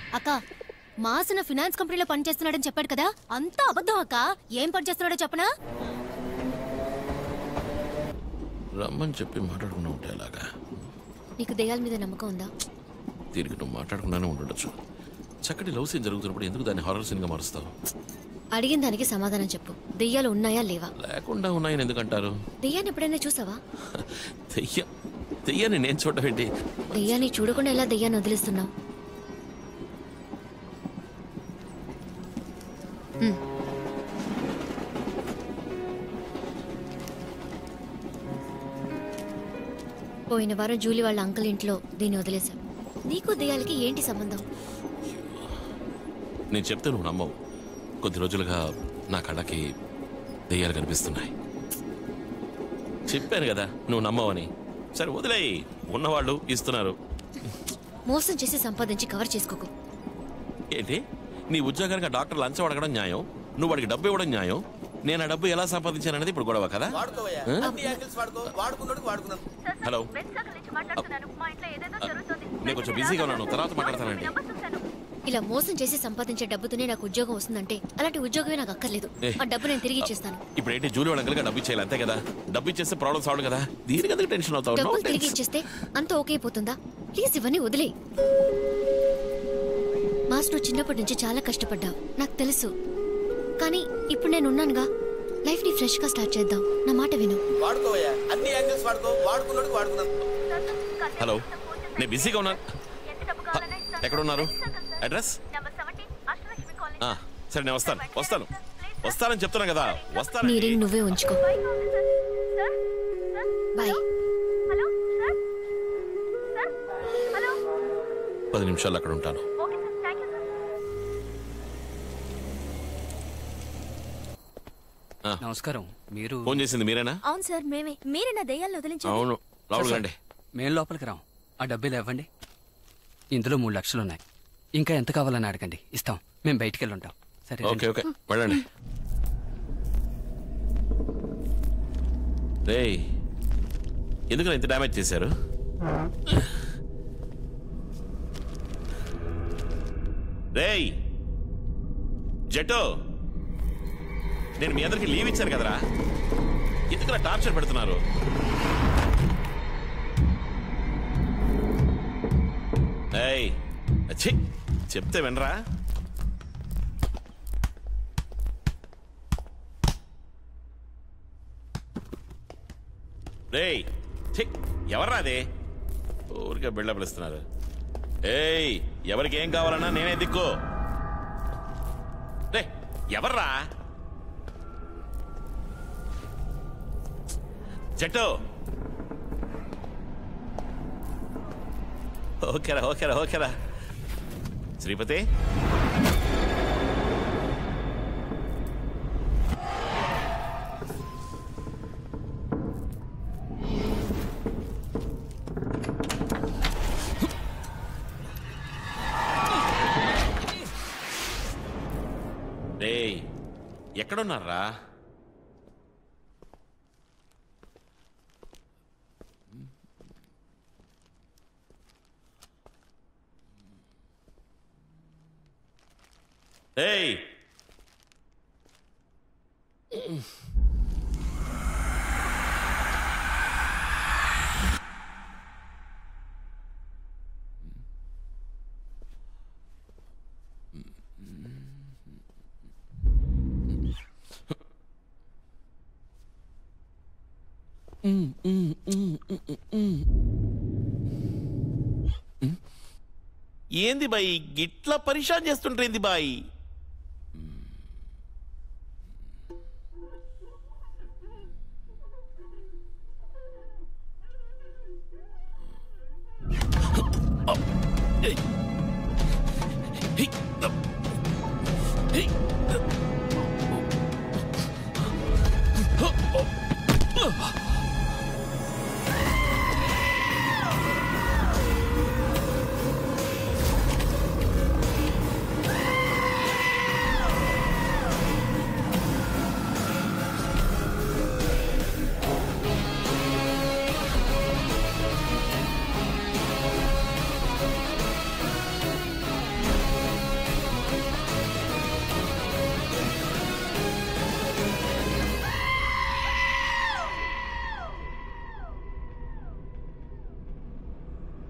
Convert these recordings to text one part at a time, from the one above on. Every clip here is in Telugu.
అక్క మాసన ఫినాన్స్ కంపెనీలో పనిచేస్తున్నాడని చెప్పాడు కదా అంతా అబద్ధం అక్క ఏం పని చేస్తున్నాడో చెప్పనా రమ్మని చెప్పి మాట్లాడుకున్నా ఉంటే అలాగా నీకు దెయ్యాల మీద నమ్మకం ఉందా దీనికి నువ్వు మాట్లాడుకున్నానే ఉండొచ్చు చక్కటి లవ్ సీన్ జరుగుతున్నప్పుడు ఎందుకు దాన్ని హారర్ సీన్గా మారుస్తావు అడిగిన దానికి సమాధానం చెప్పు దెయ్యాలు ఉన్నాయా లేవా లేకుండా ఉన్నాయని ఎందుకంటారు దెయ్యాన్ని ఎప్పుడైనా చూసావా దెయ్యం దెయ్యాన్ని నేను చూడడం ఏంటి దెయ్యాన్ని చూడకుండా ఎలా దెయ్యాన్ని వదిలిస్తున్నావు పోయిన వారం జూలీ వాళ్ళ అంకుల్ ఇంట్లో దీన్ని వదిలేశాం నీకు దెయ్యాలకి ఏంటి సంబంధం నేను చెప్తే నువ్వు నమ్మవు కొద్ది రోజులుగా నా కళ్ళకి దెయ్యాలు కనిపిస్తున్నాయి చెప్పాను కదా నువ్వు నమ్మవని సరే వదిలేయి ఉన్నవాళ్ళు ఇస్తున్నారు మోసం చేసి సంపాదించి కవర్ చేసుకోకు ఏంటి నీ ఉద్యోగానికి ఆ డాక్టర్ లంచం అడగడం న్యాయం నువ్వు వాడికి డబ్బు ఇవ్వడం న్యాయం నేను ఆ డబ్బు ఎలా సంపాదించాననేది ఇప్పుడు గొడవ కదా వాడుకోవయ్యా అన్ని యాంగిల్స్ వాడుకో వాడుకున్నాడు వాడుకున్నాను హలో నేను కొంచెం బిజీగా ఉన్నాను తర్వాత మాట్లాడతానండి ఇలా మోసం చేసి సంపాదించే డబ్బుతోనే నాకు ఉద్యోగం వస్తుందంటే అలాంటి ఉద్యోగమే నాకు అక్కర్లేదు ఏ. ఆ డబ్బు నేను తిరిగి ఇచ్చేస్తాను ఇప్పుడు ఏంటి జూలీ వాళ్ళ అంకల్గా డబ్బు ఇచ్చేయాలి అంతే కదా డబ్బు ఇచ్చేస్తే ప్రాబ్లమ్ సాల్వ్ కదా దీనికి ఎందుకు టెన్షన్ అవుతావు No డబ్బులు తిరిగి tension. ఇచ్చేస్తే అంత ఓకే అయిపోతుందా ప్లీజ్ ఇవన్నీ వదిలే మాస్ నువ్వు చిన్నప్పటి నుంచి చాలా కష్టపడ్డావు నాకు తెలుసు కానీ ఇప్పుడు నేను ఉన్నానుగా లైఫ్ ని ఫ్రెష్ గా స్టార్ట్ చేద్దాం నా మాట విను వాడుకోవయ్యా అన్ని యాంగిల్స్ వాడుకో వాడుకున్నాడు వాడుకున్నాను హలో నేను బిజీగా ఉన్నాను ఎక్కడ ఉన్నారు అడ్రస్ ఆ, సరే నేను వస్తాను వస్తాను వస్తానని చెప్తున్నా కదా నీ వస్తాను రింగ్ నువ్వే ఉంచుకో బాయ్ పది నిమిషాలు అక్కడ ఉంటాను నమస్కారం మీరు ఫోన్ చేసింది మీరేనా అవును సార్ మేమే మీరే నా దయ్యాలను వదిలించారు అవును లోపలికి రండి మేం లోపలికి రాం ఆ డబ్బులు ఇవ్వండి ఇందులో మూడు లక్షలు ఉన్నాయి ఇంకా ఎంత కావాలని అడగండి ఇస్తాం మేము బయటికి వెళ్ళి ఉంటాం సరే ఓకే ఓకే వెళ్ళండి రేయ్ ఎందుకు ఇంత డ్యామేజ్ చేశారు రేయ్ జెటో నేను మీ అందరికి లీవ్ ఇచ్చాను కదరా ఎందుకు నా టార్చర్ పెడుతున్నారు ఏయ్ ఛీ, చెప్తే వినరా రేయ్ ఛీ, ఎవర్రా అది ఊరికే బిల్డప్లు ఇస్తున్నారు ఏయ్ ఎవరికి ఏం కావాలన్నా నేనే దిక్కు రే ఎవర్రా జట్టు ఓకేరా ఓకేరా ఓకేరా శ్రీపతి రేయ్ ఎక్కడున్నారా ఏయ్ ఏంది బాయ్ గిట్లా పరిశాన్ చేస్తుంటేంది బాయ్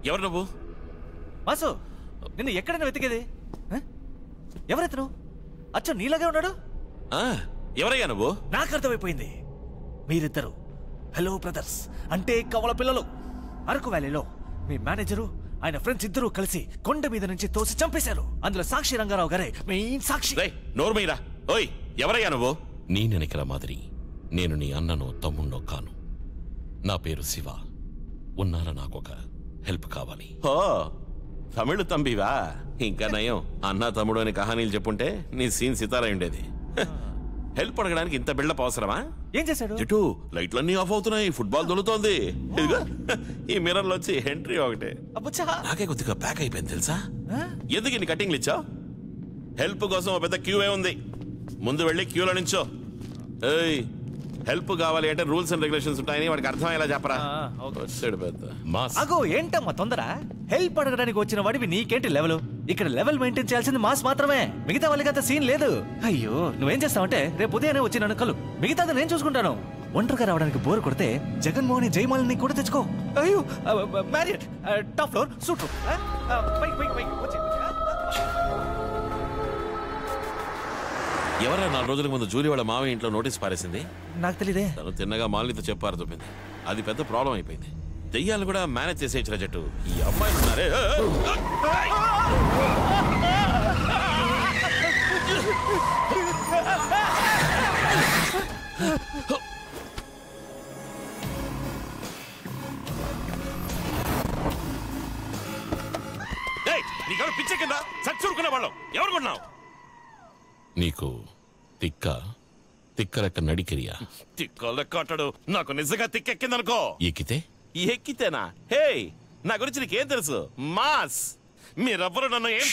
ఎవరు నువ్వు వాసు నిన్ను ఎక్కడైనా వెతికేది ఆ? ఎవరెతను అచ్చా నీలాగే ఉన్నాడు ఆ, ఎవరయ్యా నువ్వు నాకు అర్థమైపోయింది మీరిద్దరు హలో బ్రదర్స్ అంటే కవల పిల్లలు అరకు వ్యాలీలో మీ మేనేజరు ఆయన ఫ్రెండ్స్ ఇద్దరూ కలిసి కొండ మీద నుంచి తోసి చంపేశారు అందులో సాక్షి రంగారావు గారే మెయిన్ సాక్షి రేయ్ నోర్మీరా ఓయ్ ఎవరయ్యా నువ్వు నీ నెనకల మాదిరి నేను నీ అన్ననో తమ్ముణ్ణో కాను నా పేరు శివ ఉన్నారా నాకొక హెల్ప్ కావాలి ఓ తమిళ తంబివా ఇంకా నయం అన్న తమ్ముడు అని కహానీలు చెప్పుంటే నీ సీన్ సితారా ఉండేది హ, హెల్ప్ అడగడానికి ఇంత బిల్డప్ అవసరమా ఏం చేశాడు చెట్టు లైట్లన్నీ ఆఫ్ అవుతున్నాయి ఫుట్బాల్ దొలుతోంది ఇదిగో ఈ మిర్రర్లో వచ్చి ఎంట్రీ ఒకటే అబ్బచ్చా నాకే కొద్దిగా ప్యాక్ అయిపోయింది తెలుసా ఎందుకు ఇన్ని కటింగ్లు ఇచ్చావు హెల్ప్ కోసం ఒక పెద్ద క్యూ ఏ ఉంది ముందు వెళ్ళి క్యూలో నించో ఏయ్ హెల్ప్ కావాలి అంటే రూల్స్ అండ్ రెగ్యులేషన్స్ ఉంటాయని వాడికి అర్థమయ్యేలా చెప్పరా ఆ, ఓకే. వచ్చాడు పెద్ద మాస్ అగో ఏంటమ్మా తొందర హెల్ప్ అడగడానికి వచ్చిన వాడివి నీకేంటి లెవెల్ ఇక్కడ లెవెల్ మెయింటైన్ చేయాల్సింది మాస్ మాత్రమే మిగతా వాళ్ళకి అంత సీన్ లేదు అయ్యో నువ్వేం చేస్తావంటే రేపు ఉదయాన్నే వచ్చి నన్ను కలు మిగతాది నేను చూసుకుంటాను ఒంటరిగా రావడానికి బోర్ కొడితే జగన్మోహన్ జయమాలని కూడా తెచ్చుకో అయ్యో Marriott top floor suite room పైకి పైకి పైకి వచ్చి ఎవరా నాలుగు రోజుల ముందు జూలీ వాళ్ళ మామయ్య ఇంట్లో నోటీస్ పారేసింది నాకు తెలియదే తను తిన్నగా మాలినితో చెప్పారు చెప్పింది అది పెద్ద ప్రాబ్లం అయిపోయింది దెయ్యాలు కూడా మేనేజ్ చేసేయచ్చురా జట్టు ఈ అమ్మాయిలు ఉన్నారే ఏ, ఏ, ఏయ్, నీకెవరు పిచ్చ కింద చచ్చూరుకునే వాళ్ళం ఎవరు కొన్నావు నీకు తిక్క తిక్క లెక్క నడికిరియా తిక్క లెక్క అంటాడు నాకు నిజంగా తిక్కెక్కిందనుకో ఎక్కితే ఎక్కితేనా హే నా గురించి నీకేం తెలుసు మాస్ మీరెవ్వరు నన్ను ఏం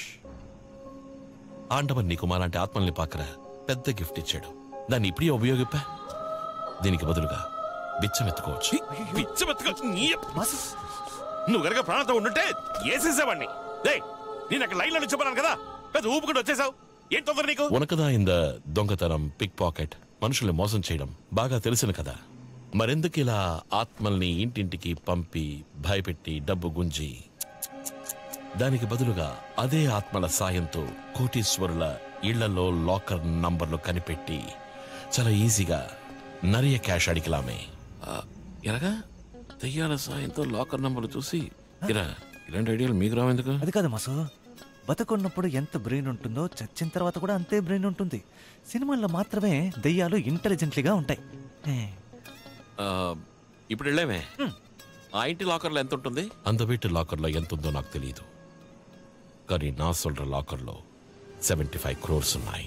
ఆండవన్ నీకు మాలాంటి ఆత్మల్ని పాకరా పెద్ద గిఫ్ట్ ఇచ్చాడు దాన్ని ఇప్పుడే ఉపయోగిప్పా దీనికి బదులుగా బిచ్చం ఎత్తుకోవచ్చు బిచ్చం ఎత్తుకోవచ్చు నీ మాస్ నువ్వు గనక ప్రాణంతో ఉండుంటే ఏసేసేవాడిని డే నేను అక్కడ లైన్లో చెప్పాను కదా పెద్ద ఊపుకుంటూ వచ్చేసావు ఏం తొందర నీకు ఉనకదా ఇంద దొంగతనం పిక్ పాకెట్ మనుషుల్ని మోసం చేయడం బాగా తెలిసిన కదా మరెందుకు ఇలా ఆత్మల్ని ఇంటింటికి పంపి భయపెట్టి డబ్బు గుంజి దానికి బదులుగా అదే ఆత్మల సాయంతో కోటీశ్వరుల ఇళ్లలో లాకర్ నంబర్లు కనిపెట్టి చాలా ఈజీగా నరియ క్యాష్ అడిగిలామే ఎలాగా దెయ్యాల సాయంతో లాకర్ నంబర్లు చూసి ఇరా ఇలాంటి ఐడియాలు మీకు రావెందుకు అది కాదు మాసు బతుకున్నప్పుడు ఎంత బ్రెయిన్ ఉంటుందో చచ్చిన తర్వాత కూడా అంతే బ్రెయిన్ ఉంటుంది సినిమాల్లో మాత్రమే దెయ్యాలు ఇంటెలిజెంట్లీగా ఉంటాయి హే. ఆ, ఇప్పుడు వెళ్ళామే ఆ ఇంటి లాకర్లో ఎంత ఉంటుంది అంత వీటి లాకర్లో ఎంత ఉందో నాకు తెలియదు కానీ నా సొల్ற లాకర్లో సెవెంటీ ఫైవ్ క్రోర్స్ ఉన్నాయి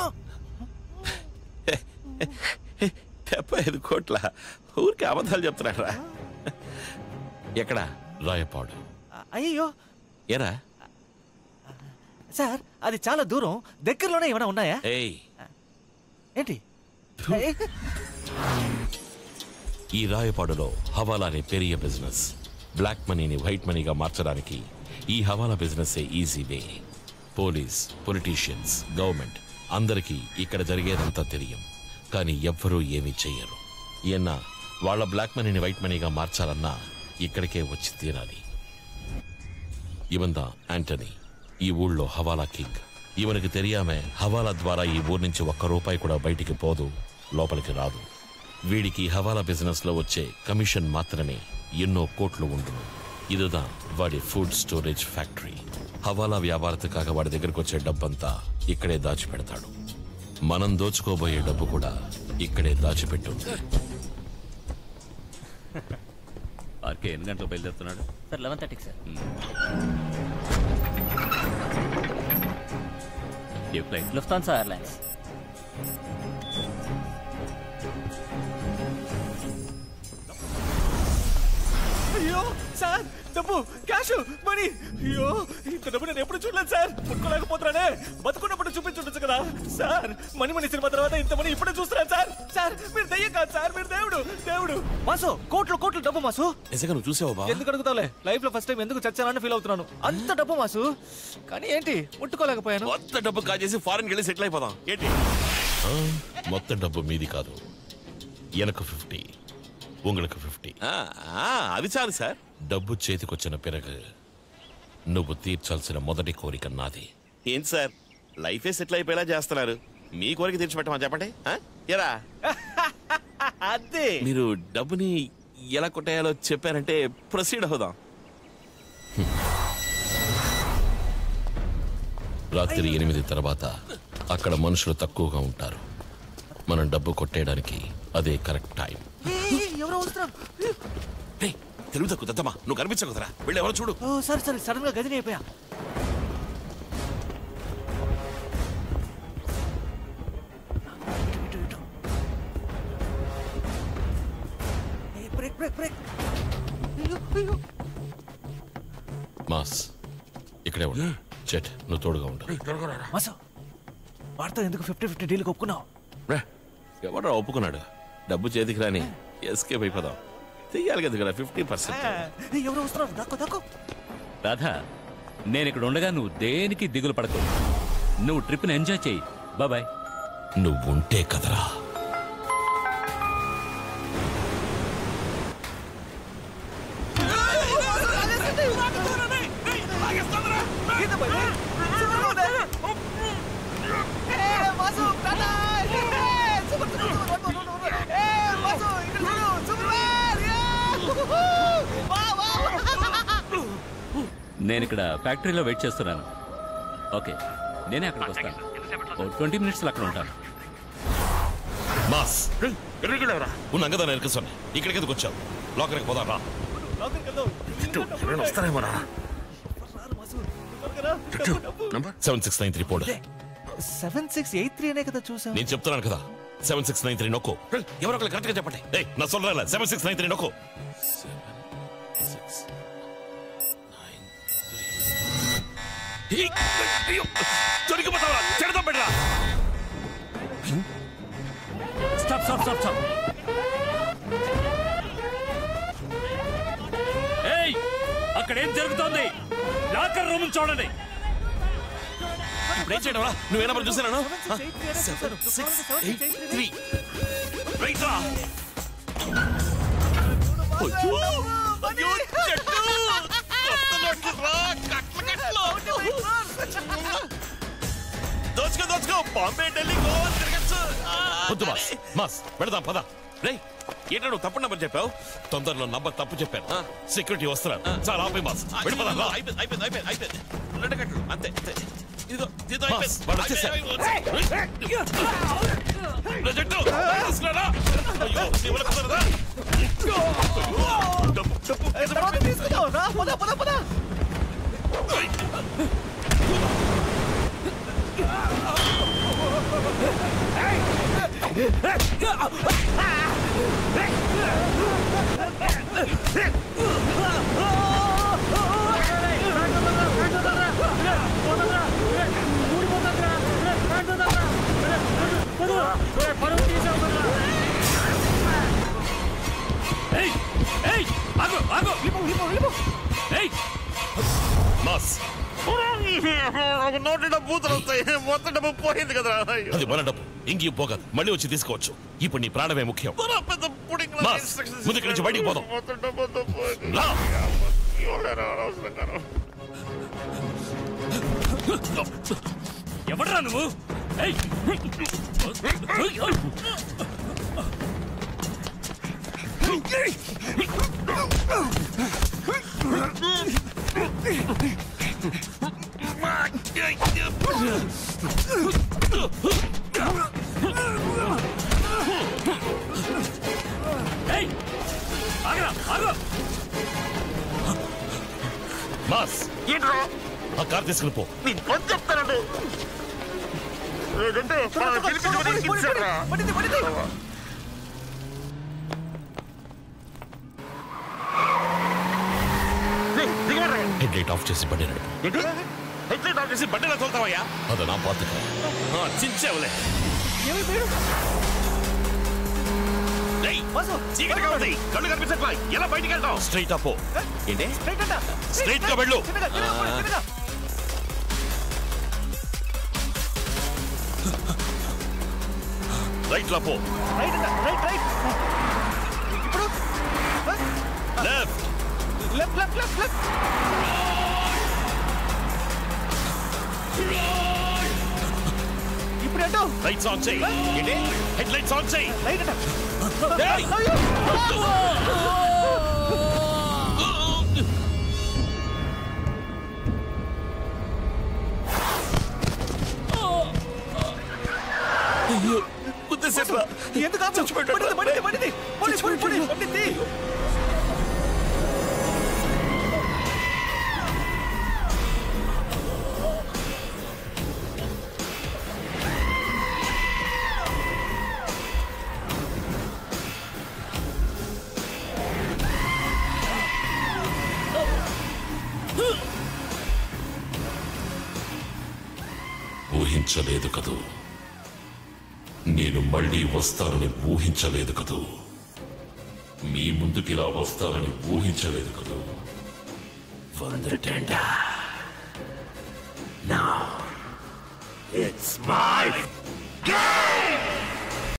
డెబ్బై ఐదు కోట్ల ఊరికి అబద్ధాలు చెప్తున్నారా ఎక్కడ రాయపాడు అయ్యో ఎరా సార్ అది చాలా దూరం దగ్గరలోనే ఏమైనా ఉన్నాయా ఏయ్ ఏంటి ఈ రాయపాడులో హవాలా అనే పెరియ బిజినెస్ బ్లాక్ మనీని వైట్ మనీగా మార్చడానికి ఈ హవాలా business easy way police politicians government అందరికీ ఇక్కడ జరిగేదంతా తెలియం కానీ ఎవ్వరూ ఏమీ చెయ్యరు ఈయన వాళ్ళ బ్లాక్ మనీని వైట్ మనీగా మార్చాలన్నా ఇక్కడికే వచ్చి తీరాలి ఇవందా యాంటనీ ఈ ఊళ్ళో హవాలా కింగ్ ఇవనికి తెలియామే హవాలా ద్వారా ఈ ఊరు నుంచి ఒక్క రూపాయి కూడా బయటికి పోదు లోపలికి రాదు వీడికి హవాలా బిజినెస్ లో వచ్చే కమిషన్ మాత్రమే ఎన్నో కోట్లు ఉండును ఇదిదా వాడి ఫుడ్ స్టోరేజ్ ఫ్యాక్టరీ హవాలా వ్యాపారத்துக்காக వాడి దగ్గరకు వచ్చే డబ్బంతా ఇక్కడే దాచిపెడతాడు మనం దోచుకోబోయే డబ్బు కూడా ఇక్కడే దాచిపెట్టుంది ఆర్కే ఎన్ని గంటలకు బయలుదేరుతున్నాడు సార్ లెవెన్ థర్టీకి సార్ ఏ ఫ్లైట్ లుఫ్తాన్సా ఎయిర్లైన్స్ అయ్యో సార్ డబ్బు క్యాష్ మనీ అయ్యో ఇంత డబ్బు నేను ఎప్పుడు చూడలేదు సార్ ముట్టుకోలేకపోతున్నానే బతుకున్నప్పుడు చూపించుండొచ్చు కదా సార్ మనీ మనీ సినిమా తర్వాత ఇంత మనీ ఇప్పుడే చూస్తున్నాను సార్ సార్ మీరు దయ్యం కాదు సార్ మీరు దేవుడు దేవుడు మాసు కోట్లు కోట్లు డబ్బు మాసు నిజంగా నువ్వు చూసావు బా ఎందుకు అడుగుతావులే లైఫ్ లో ఫస్ట్ టైం ఎందుకు చచ్చానని ఫీల్ అవుతున్నాను అంత డబ్బు మాసు కానీ ఏంటి ముట్టుకోలేకపోయాను మొత్తం డబ్బు కాజేసి ఫారెన్ వెళ్ళి సెటిల్ అయిపోదాం ఏంటి మొత్తం డబ్బు మీది కాదు ఎనక ఫిఫ్టీ உங்களுக்கு ఫిఫ్టీ ఆ, ఆ, అది చాలు సార్ డబ్బు చేతికొచ్చిన పిறகு నువ్వు తీర్చాల్సిన మొదటి కోరిక నాది ఏంటి సార్ లైఫే సెటిల్ అయిపోయేలా చేస్తున్నారు మీ కోరిక తీర్చిపెట్టమని చెప్పండి ఆ? ఎరా అదే మీరు డబ్బుని ఎలా కొట్టేయాలో చెప్పారంటే ప్రొసీడ్ అవుదాం రాత్రి ఎనిమిది తర్వాత అక్కడ మనుషులు తక్కువగా ఉంటారు మనం డబ్బు కొట్టేయడానికి అదే కరెక్ట్ టైం ఎవరో వస్తున్నారు రేయ్, తెలివి తక్కువ దద్దమ్మా నువ్వు కనిపించకుదరా వెళ్ళి ఎవరో చూడు ఓ సరే సరే సడన్ గా గదిని అయిపోయా ఇటు, ఇటు. ఏ, బ్రేక్ బ్రేక్ బ్రేక్ అయ్యో, అయ్యో. మాస్ ఇక్కడే ఉండు చెట్ నువ్వు తోడుగా ఉండు మాసు వాడితో ఎందుకు ఫిఫ్టీ ఫిఫ్టీ డీల్ ఒప్పుకున్నావు రా, ఎవడో ఒప్పుకున్నాడు డబ్బు చేతికి రాని ఎస్కేప్ అయిపోదాం చెయ్యాలి కదా ఇక్కడ ఫిఫ్టీ పర్సెంట్ ఏ, ఎవరో వస్తున్నారు దక్కు దక్కు రాధా నేను ఇక్కడ ఉండగా నువ్వు దేనికి దిగులు పడకు నువ్వు ట్రిప్ని ఎంజాయ్ చేయి బాబాయ్ నువ్వుంటే కదరా నేను ఇక్కడ ఫ్యాక్టరీలో వెయిట్ చేస్తున్నాను ఓకే నేనే అక్కడికి వస్తాను ఓ ట్వంటీ మినిట్స్లో అక్కడ ఉంటాను మాస్ ఉన్న అంగదా నేను ఇక్కడికి ఎందుకు వచ్చావు లోకరికి పోదాం రా వస్తారేమోరా సెవెన్ సిక్స్ నైన్ త్రీ పోడు సెవెన్ సిక్స్ ఎయిట్ త్రీ అనే కదా చూసాం నేను చెప్తున్నాను కదా సెవెన్ సిక్స్ నైన్ త్రీ నొక్కు ఎవరో ఒకరు కరెక్ట్గా చెప్పండి ఏయ్ నా సొల్లరా సెవెన్ సిక్స్ నైన్ త్రీ నొక్కు దొరికిపోతావా చెడదాం పెట్టరా స్టాప్ స్టాప్ స్టాప్ స్టాప్ ఏయ్ అక్కడ ఏం జరుగుతోంది లాకర్ రూమ్ చూడండి ఇప్పుడు ఏం చేయడం రా నువ్వే నెంబర్ చూసాను త్రీ రైట్ రా అయ్యో, అయ్యో, చెట్టు! కొత్త నోట్లు రా, కట్ల కట్లు. దోచుకో దోచుకో బాంబే ఢిల్లీ గోవా తిరగచ్చు వద్దు మాస్ మాస్ పెడదాం పద రేయ్ ఏంటో నువ్వు తప్పు నెంబర్ చెప్పావు తొందరలో నంబర్ తప్పు చెప్పాను ఆ. సెక్యూరిటీ వస్తున్నారు చాలా ఆపే మాస్ వెళ్ళిపోదాం రా. అయిపోయింది అయిపోయింది అయిపోయింది అయిపోయింది రెండు కట్లు అంతే అంతే. ఇదిగో ఇదిగో మాస్, అయిపోయింది వాడు వచ్చేసారు. రా, చెట్టు, తీసుకురారా. అయ్యో, నీ వల్ల కుదరదా? అయ్యో, డబ్బు, డబ్బు. ఏయ్ ఏయ్ ఆగు ఆగు ఏయ్ మాస్ నోటి డబ్బు బూతులు వస్తాయి మొత్తం డబ్బు పోయింది కదరా అయ్యో. అది మన డబ్బు ఇంకి పోగదు మళ్ళీ వచ్చి తీసుకోవచ్చు ఇప్పుడు నీ ప్రాణమే ముఖ్యం పోరా, పెద్ద పుడింగ్ లా మాస్, instructions ముందు ఇక్కడి నుంచి బయటికి పోదాం. మొత్తం డబ్బు అంతా పోయింది. రా. ఎవడరా అనవసరంగాను. ఎవడ్రా నువ్వు ఏయ్ ఏయ్ ఆగరా ఆగు మాస్ ఆ కార్ తీసుకుని పో నీ పని చెప్తానండి లేదంటే మన పిలిపించమని ఇరికించారా? రేయ్, దిగమర్రా. హెడ్ లైట్ ఆఫ్ చేసి బండి నడుపు ఏంటి? హెడ్ లైట్ ఆఫ్ చేసి బండిలో తోలుతావయ్యా అది నా బాధ్యత ఆ, చించావులే రేయ్, చీకటిగా ఉంది కళ్ళు కనిపించట్లా ఎలా బయటికి వెళ్తావు స్ట్రైట్ అప్ ఏంటి స్ట్రైట్ గా వెళ్ళు రైట్ లా పో left left left left left ఇప్పుడు ఏంటో లైట్స్ ఆన్ చేయి ఏంటి హెడ్ లైట్స్ ఆన్ చేయి లైట్ అట ఏయ్! అయ్యో గుద్దేసేట్రా ఎందుకు ఆపు? పడింది, పడింది, పడింది. పోలీస్, పోలీస్, పోలీస్, పడింది. ఊహించలేదు కదూ నేను మళ్ళీ వస్తానని ఊహించలేదు కదూ మీ ముందుకిలా వస్తానని ఊహించలేదు కదూ వందటండా Now it's my game!